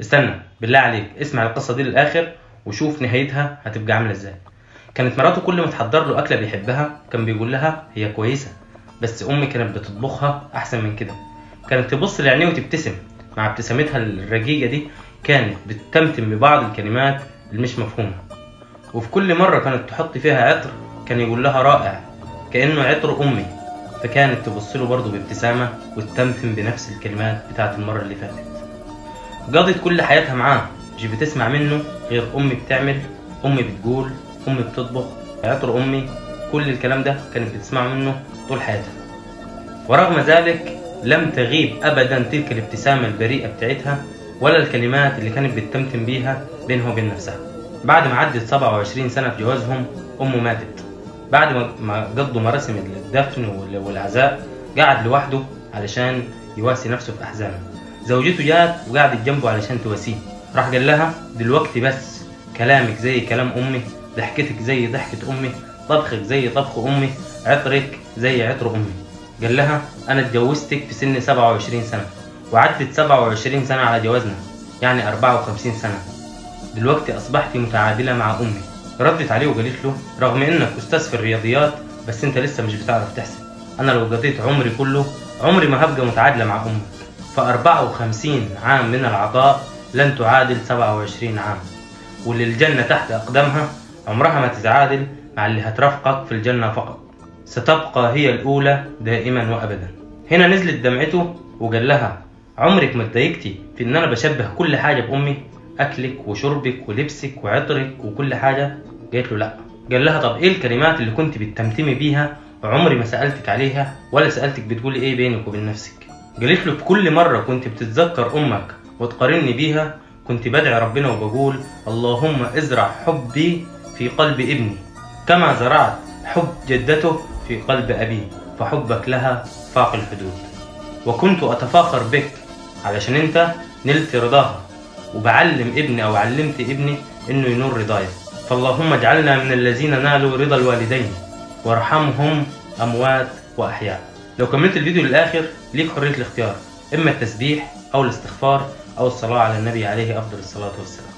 استنى بالله عليك اسمع القصة دي للآخر وشوف نهايتها هتبقى عاملة ازاي كانت مراته كل ما تحضر له أكلة بيحبها كان بيقول لها هي كويسة بس أمي كانت بتطبخها أحسن من كده كانت تبص لعينيه وتبتسم مع ابتسامتها الرقيقة دي كانت بتتمتم ببعض الكلمات اللي مش مفهومة وفي كل مرة كانت تحط فيها عطر كان يقول لها رائع كأنه عطر أمي فكانت تبص له برضه بابتسامة وتتمتم بنفس الكلمات بتاعت المرة اللي فاتت قضت كل حياتها معاه مش بتسمع منه غير أمي بتعمل أمي بتقول أمي بتطبخ عطر أمي كل الكلام ده كانت بتسمعه منه طول حياتها ورغم ذلك لم تغيب أبدا تلك الابتسامة البريئة بتاعتها ولا الكلمات اللي كانت بتتمتم بيها بينها وبين نفسها بعد ما عدت 27 سنة في جوازهم أمه ماتت بعد ما- ما قضوا مراسم الدفن وال- والعزاء قعد لوحده علشان يواسي نفسه في أحزانه زوجته جات وقعدت جنبه علشان تواسيه راح قال لها دلوقتي بس كلامك زي كلام أمي ضحكتك زي ضحكة أمي طبخك زي طبخ أمي عطرك زي عطر أمي قال لها أنا اتجوزتك في سن 27 سنة وعدت 27 سنة على جوازنا يعني 54 سنة دلوقتي أصبحت متعادلة مع أمي ردت عليه وقالت له رغم إنك أستاذ في الرياضيات بس أنت لسه مش بتعرف تحسب أنا لو قضيت عمري كله عمري ما هبقى متعادلة مع أمك ف 54 عام من العطاء لن تعادل 27 عام واللي الجنة تحت أقدامها عمرها ما تتعادل مع اللي هترافقك في الجنة فقط ستبقى هي الأولى دائما وأبدا هنا نزلت دمعته وقال لها عمرك ما اتضايقتي في إن أنا بشبه كل حاجة بأمي أكلك وشربك ولبسك وعطرك وكل حاجة قالت له لأ قال لها طب إيه الكلمات اللي كنت بتتمتمي بيها وعمري ما سألتك عليها ولا سألتك بتقولي إيه بينك وبين نفسك قالت له في كل مرة كنت بتتذكر أمك وتقارني بيها كنت بدعي ربنا وبقول اللهم ازرع حبي في قلب ابني كما زرعت حب جدته في قلب أبيه فحبك لها فاق الحدود وكنت أتفاخر بك علشان أنت نلت رضاها وبعلم ابني أو علمت ابني إنه ينور رضايا فاللهم اجعلنا من الذين نالوا رضا الوالدين وارحمهم أموات وأحياء لو كملت الفيديو للآخر ليك حرية الاختيار إما التسبيح أو الاستغفار أو الصلاة على النبي عليه أفضل الصلاة والسلام